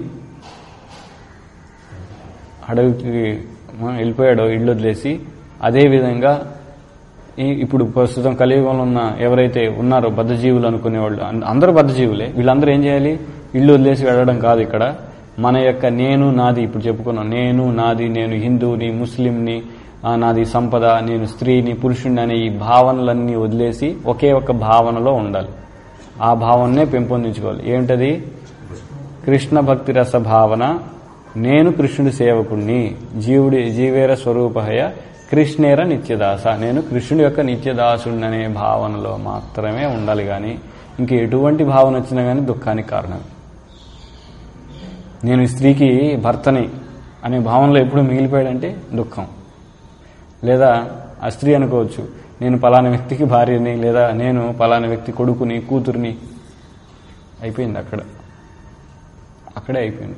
అడవికి ఆ, వెళ్ళిపోయాడో ఇల్లు వదిలేసి అదే విధంగా ఈ- ఇప్పుడు ప్రస్తుతం కలియుగంలో ఉన్న ఎవరైతే ఉన్నారో బద్ధజీవులు అనుకునేవాళ్ళు అం- అందరూ బద్ధజీవులే వీళ్ళందరూ ఏం చేయాలి ఇల్లు వదిలేసి వెళ్ళడం కాదు ఇక్కడ మన యొక్క నేను నాది ఇప్పుడు చెప్పుకున్నాం నేను నాది నేను హిందువుని ముస్లింని ఆ, నాది సంపద నేను స్త్రీని పురుషుణ్ణి అనే ఈ భావనలన్నీ వదిలేసి ఒకే ఒక్క భావనలో ఉండాలి ఆ భావననే పెంపొందించుకోవాలి ఏంటది కృష్ణ భక్తి రస భావన నేను కృష్ణుడి సేవకుణ్ణి జీవుడి జీవేర స్వరూపహయ కృష్ణేర నిత్యదాస నేను కృష్ణుడి యొక్క నిత్యదాసుడిని అనే భావనలో మాత్రమే ఉండాలి కానీ ఇంక ఎటువంటి భావన వచ్చినా కానీ దుఃఖానికి కారణం నేను ఈ స్త్రీకి భర్తని అనే భావనలో ఎప్పుడు మిగిలిపోయాడంటే దుఃఖం లేదా ఆ స్త్రీ అనుకోవచ్చు నేను పలానా వ్యక్తికి భార్యని లేదా నేను పలానా వ్యక్తి కొడుకుని కూతుర్ని అయిపోయింది అక్కడ అక్కడే అయిపోయింది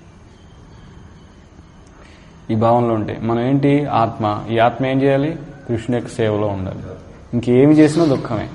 ఈ భావనలో ఉంటే మనం ఏంటి ఆత్మ ఈ ఆత్మ ఏం చేయాలి కృష్ణు యొక్క సేవలో ఉండాలి ఇంకేమి చేసినా దుఃఖమే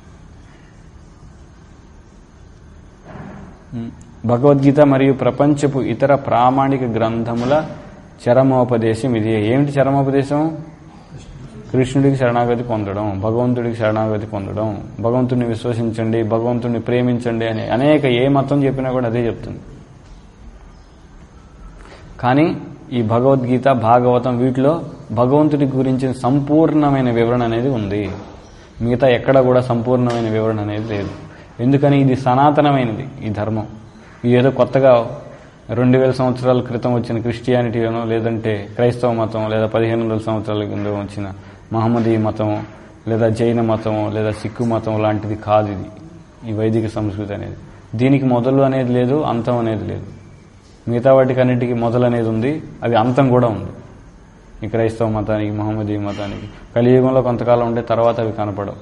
ఉం. భగవద్గీత మరియు ప్రపంచపు ఇతర ప్రామాణిక గ్రంథముల చరమోపదేశం ఇది ఏమిటి చరమోపదేశం కృష్ణుడికి శరణాగతి పొందడం భగవంతుడికి శరణాగతి పొందడం భగవంతుడిని విశ్వసించండి భగవంతుడిని ప్రేమించండి అని అనేక ఏ మతం చెప్పినా కూడా అదే చెప్తుంది కానీ ఈ భగవద్గీత భాగవతం వీటిలో భగవంతుడి గురించిన సంపూర్ణమైన వివరణ అనేది ఉంది మిగతా ఎక్కడ కూడా సంపూర్ణమైన వివరణ అనేది లేదు ఎందుకని ఇది సనాతనమైనది ఈ ధర్మం ఇది ఏదో కొత్తగా రెండు వేల సంవత్సరాల క్రితం వచ్చిన క్రిస్టియానిటీనో లేదంటే క్రైస్తవ మతం లేదా పదిహేను వందల సంవత్సరాల కింద వచ్చిన మహమ్మదీ మతం లేదా జైన మతం లేదా సిక్కు మతం లాంటిది కాదు ఇది ఈ వైదిక సంస్కృతి అనేది దీనికి మొదలు అనేది లేదు అంతం అనేది లేదు మిగతా వాటికి అన్నిటికీ మొదలు అనేది ఉంది అది అంతం కూడా ఉంది ఈ క్రైస్తవ మతానికి మహమ్మదీ మతానికి కలియుగంలో కొంతకాలం ఉండే తర్వాత అవి కనపడవు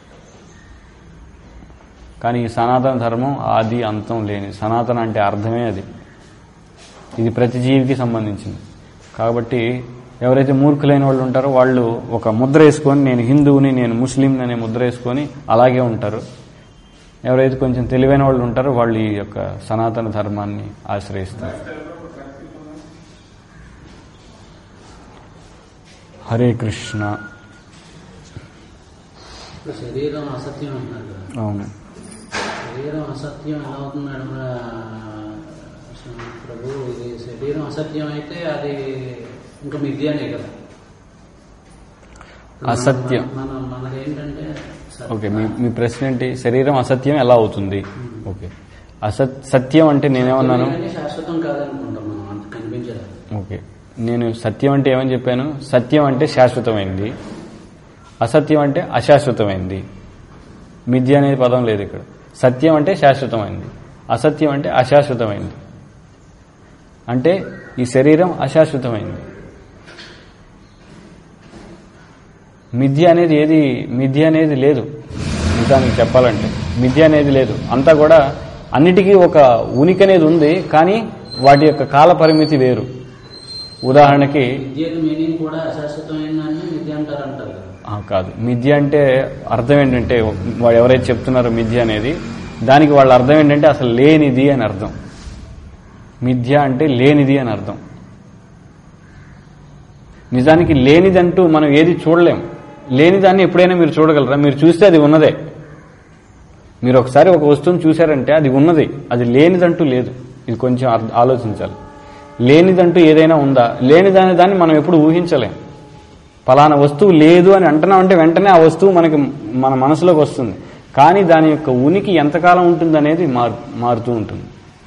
కానీ ఈ సనాతన ధర్మం ఆది అంతం లేని సనాతన అంటే అర్థమే అది ఇది ప్రతి జీవికి సంబంధించింది కాబట్టి ఎవరైతే మూర్ఖులైన వాళ్ళు ఉంటారో వాళ్ళు ఒక ముద్ర వేసుకొని నేను హిందువుని నేను ముస్లిం అనే ముద్ర వేసుకొని అలాగే ఉంటారు ఎవరైతే కొంచెం తెలివైన వాళ్ళు ఉంటారో వాళ్ళు ఈ యొక్క సనాతన ధర్మాన్ని ఆశ్రయిస్తారు హరే కృష్ణ ఇప్పుడు శరీరం అసత్యం అంటున్నారు కదా అవును శరీరం అసత్యం ఎలా అవుతుంది మేడం ఆ, ప్రభు ఇది శరీరం అసత్యం అయితే అది ఇంకా మిథ్యానే కదా అసత్యం. మన మనది ఏంటంటే సత్యం. ఓకే మీ మీ ప్రశ్న ఏంటి శరీరం అసత్యం ఎలా అవుతుంది ఓకే అసత్ సత్యం అంటే నేనేమన్నాను సత్యం శాశ్వతం కాదనుకుంటాం మనం అంత కనిపించదు ఓకే నేను సత్యం అంటే ఏమని చెప్పాను సత్యం అంటే శాశ్వతమైంది అసత్యం అంటే అశాశ్వతమైంది మిథ్య అనేది పదం లేదు ఇక్కడ సత్యం అంటే శాశ్వతమైంది అసత్యం అంటే అశాశ్వతమైంది అంటే ఈ శరీరం అశాశ్వతమైంది మిథ్య అనేది ఏది మిథ్య అనేది లేదు నిజానికి చెప్పాలంటే మిథ్య అనేది లేదు అంతా కూడా అన్నిటికీ ఒక ఉనికి అనేది ఉంది కానీ వాటి యొక్క కాల పరిమితి వేరు ఉదాహరణకి విద్యకు మీనింగ్ కూడా అశాశ్వతమైందని విద్య అంటారు అంటారు కదా ఆ, కాదు మిథ్య అంటే అర్థం ఏంటంటే వాడు ఎవరైతే చెప్తున్నారో మిథ్య అనేది దానికి వాళ్ళ అర్థం ఏంటంటే అసలు లేనిది అని అర్థం మిథ్య అంటే లేనిది అని అర్థం నిజానికి లేనిదంటూ మనం ఏది చూడలేం లేనిదాన్ని ఎప్పుడైనా మీరు చూడగలరా మీరు చూస్తే అది ఉన్నదే మీరు ఒకసారి ఒక వస్తువుని చూశారంటే అది ఉన్నది అది లేనిదంటూ లేదు ఇది కొంచెం అర్థ- ఆలోచించాలి లేనిదంటూ ఏదైనా ఉందా లేనిదాని దాన్ని మనం ఎప్పుడు ఊహించలేం ఫలానా వస్తువు లేదు అని అంటున్నామంటే వెంటనే ఆ వస్తువు మనకి మన మనసులోకి వస్తుంది కానీ దాని యొక్క ఉనికి ఎంతకాలం ఉంటుంది అనేది మారు మారుతూ ఉంటుంది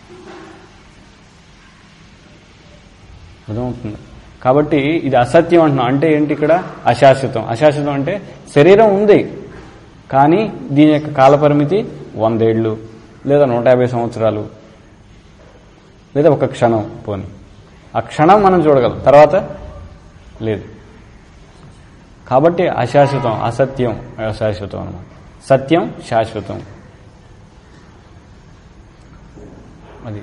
అర్థమవుతుంది కాబట్టి ఇది అసత్యం అంటున్నాం అంటే ఏంటి ఇక్కడ అశాశ్వతం అశాశ్వతం అంటే శరీరం ఉంది కానీ దీని యొక్క కాలపరిమితి వందేళ్ళు లేదా నూట యాభై సంవత్సరాలు లేదా ఒక క్షణం పోని ఆ క్షణం మనం చూడగలం తర్వాత లేదు కాబట్టి అశాశ్వతం అసత్యం అశాశ్వతం అన్నమాట సత్యం శాశ్వతం అది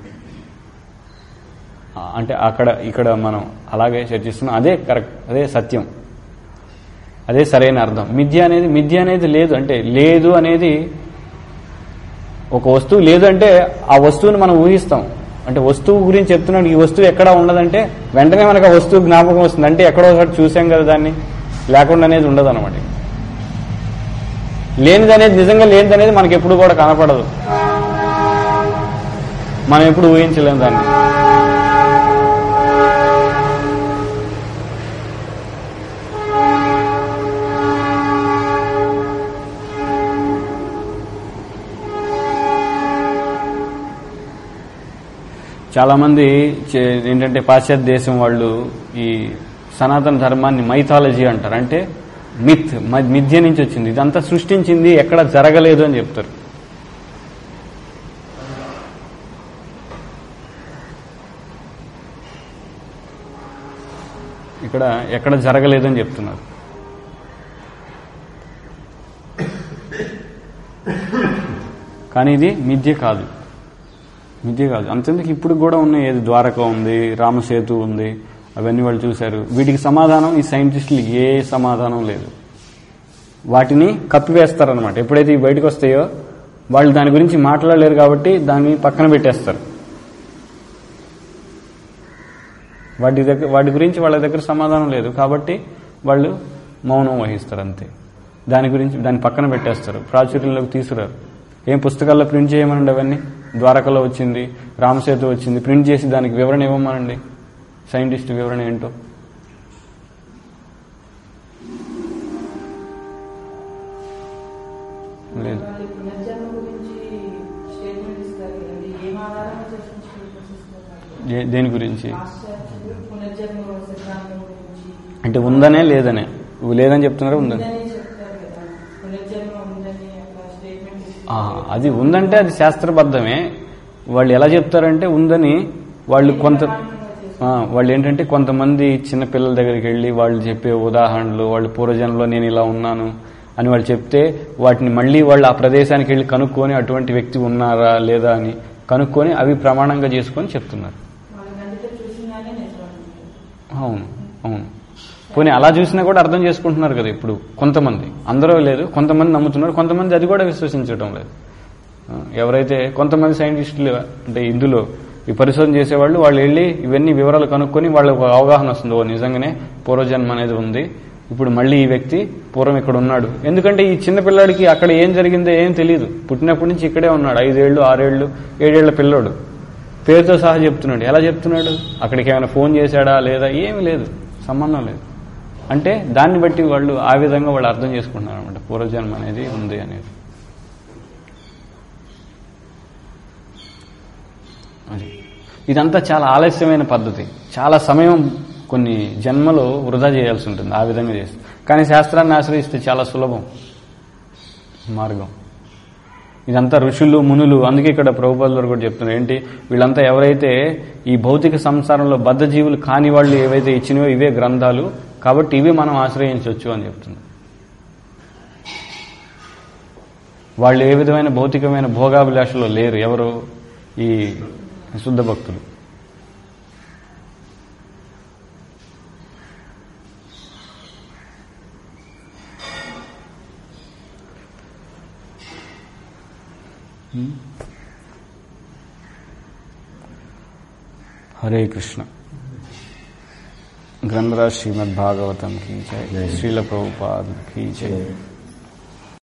ఆ, అంటే అక్కడ ఇక్కడ మనం అలాగే చర్చిస్తున్నాం అదే కరెక్ట్ అదే సత్యం అదే సరైన అర్థం మిథ్య అనేది మిథ్య అనేది లేదు అంటే లేదు అనేది ఒక వస్తువు లేదు అంటే ఆ వస్తువుని మనం ఊహిస్తాం అంటే వస్తువు గురించి చెప్తున్నాడు ఈ వస్తువు ఎక్కడ ఉండదంటే వెంటనే మనకు ఆ వస్తువు జ్ఞాపకం వస్తుంది అంటే ఎక్కడో ఒకటి చూసాం కదా దాన్ని లేకుండా అనేది ఉండదు అనమాట లేనిది అనేది నిజంగా లేనిది అనేది మనకి ఎప్పుడు కూడా కనపడదు మనం ఎప్పుడు ఊహించలేము దాన్ని చాలా మంది చే- ఏంటంటే పాశ్చాత్య దేశం వాళ్ళు ఈ సనాతన ధర్మాన్ని మైథాలజీ అంటారు అంటే మిత్ మ- మిథ్య నుంచి వచ్చింది ఇదంతా సృష్టించింది ఎక్కడ జరగలేదు అని చెప్తారు ఇక్కడ ఎక్కడ జరగలేదని చెప్తున్నారు కానీ ఇది మిథ్య కాదు మిథ్య కాదు అంతెందుకు ఇప్పుడు కూడా ఉన్నాయి ఏది ద్వారక ఉంది రామసేతు ఉంది అవన్నీ వాళ్ళు చూశారు వీటికి సమాధానం ఈ సైంటిస్టులకి ఏ సమాధానం లేదు వాటిని కప్పివేస్తారనమాట ఎప్పుడైతే ఇవి బయటకు వస్తాయో వాళ్ళు దాని గురించి మాట్లాడలేరు కాబట్టి దాన్ని పక్కన పెట్టేస్తారు వాటి దగ్గర వాటి గురించి వాళ్ళ దగ్గర సమాధానం లేదు కాబట్టి వాళ్ళు మౌనం వహిస్తారు అంతే దాని గురించి దాన్ని పక్కన పెట్టేస్తారు ప్రాచుర్యంలోకి తీసుకురారు ఏం పుస్తకాల్లో ప్రింట్ చేయమనండి అవన్నీ ద్వారకలో వచ్చింది రామసేతు వచ్చింది ప్రింట్ చేసి దానికి వివరణ ఇవ్వమనండి సైంటిస్ట్ వివరణ ఏంటో లేదు వాళ్ళు పునర్జన్మ గురించి స్టేట్మెంట్ ఇస్తారు కదండి ఏం ఆధారంగా చేసుకుని స్టేట్మెంట్స్ ఇస్తున్నారు ఏ- దేని గురించి ఆశ్చర్య పునర్జన్మ సిద్ధాంతం గురించి అంటే ఉందనే లేదనే లేదని చెప్తున్నారా ఉందని ఉందని చెప్తారు కదా పునర్జన్మ ఉందని అట్లా స్టేట్మెంట్ ఆ, అది ఉందంటే అది శాస్త్రబద్ధమే వాళ్ళు ఎలా చెప్తారంటే ఉందని వాళ్ళు కొంత ఆ, వాళ్ళు ఏంటంటే కొంతమంది చిన్న పిల్లల దగ్గరికి వెళ్ళి వాళ్ళు చెప్పే ఉదాహరణలు వాళ్ళు పూర్వజన్మలో నేను ఇలా ఉన్నాను అని వాళ్ళు చెప్తే వాటిని మళ్ళీ వాళ్ళు ఆ ప్రదేశానికి వెళ్ళి కనుక్కొని అటువంటి వ్యక్తి ఉన్నారా లేదా అని కనుక్కొని అవి ప్రమాణంగా చేసుకొని చెప్తున్నారు వాళ్ళ కంటితో చూసిందానే నిజం అనుకుంటారు అవును అవును పోనీ అలా చూసినా కూడా అర్థం చేసుకుంటున్నారు కదా ఇప్పుడు కొంతమంది అందరూ లేదు కొంతమంది నమ్ముతున్నారు కొంతమంది అది కూడా విశ్వసించడం లేదు ఆ, ఎవరైతే కొంతమంది సైంటిస్టులు అంటే ఇందులో ఈ పరిశోధన చేసేవాళ్ళు వాళ్ళు వెళ్ళి ఇవన్నీ వివరాలు కనుక్కొని వాళ్ళకి ఒక అవగాహన వస్తుంది ఓ నిజంగానే పూర్వజన్మ అనేది ఉంది ఇప్పుడు మళ్ళీ ఈ వ్యక్తి పూర్వం ఇక్కడ ఉన్నాడు ఎందుకంటే ఈ చిన్న పిల్లాడికి అక్కడ ఏం జరిగిందో ఏం తెలియదు పుట్టినప్పటి నుంచి ఇక్కడే ఉన్నాడు ఐదేళ్లు ఆరేళ్లు ఏడేళ్ల పిల్లోడు పేరుతో సహా చెప్తున్నాడు ఎలా చెప్తున్నాడు అక్కడికి ఏమైనా ఫోన్ చేశాడా లేదా ఏమీ లేదు సంబంధం లేదు అంటే దాన్ని బట్టి వాళ్ళు ఆ విధంగా వాళ్ళు అర్థం చేసుకుంటున్నారు అనమాట పూర్వజన్మ అనేది ఉంది అనేది అది ఇదంతా చాలా ఆలస్యమైన పద్ధతి చాలా సమయం కొన్ని జన్మలో వృధా చేయాల్సి ఉంటుంది ఆ విధంగా చేస్తే కానీ శాస్త్రాన్ని ఆశ్రయిస్తే చాలా సులభం మార్గం ఇదంతా ఋషులు మునులు అందుకే ఇక్కడ ప్రభుపాల్ వారు కూడా చెప్తున్నారు ఏంటి వీళ్ళంతా ఎవరైతే ఈ భౌతిక సంసారంలో బద్ధజీవులు కాని వాళ్ళు ఏవైతే ఇచ్చినవో ఇవే గ్రంథాలు కాబట్టి ఇవి మనం ఆశ్రయించవచ్చు అని చెప్తున్నారు వాళ్ళు ఏ విధమైన భౌతికమైన భోగాభిలాషలో లేరు ఎవరు ఈ శుద్ధ భక్తులు हरे कृष्ण ग्रंथराज श्रीमद् भागवतम की जय श्रील प्रभुपाद की जय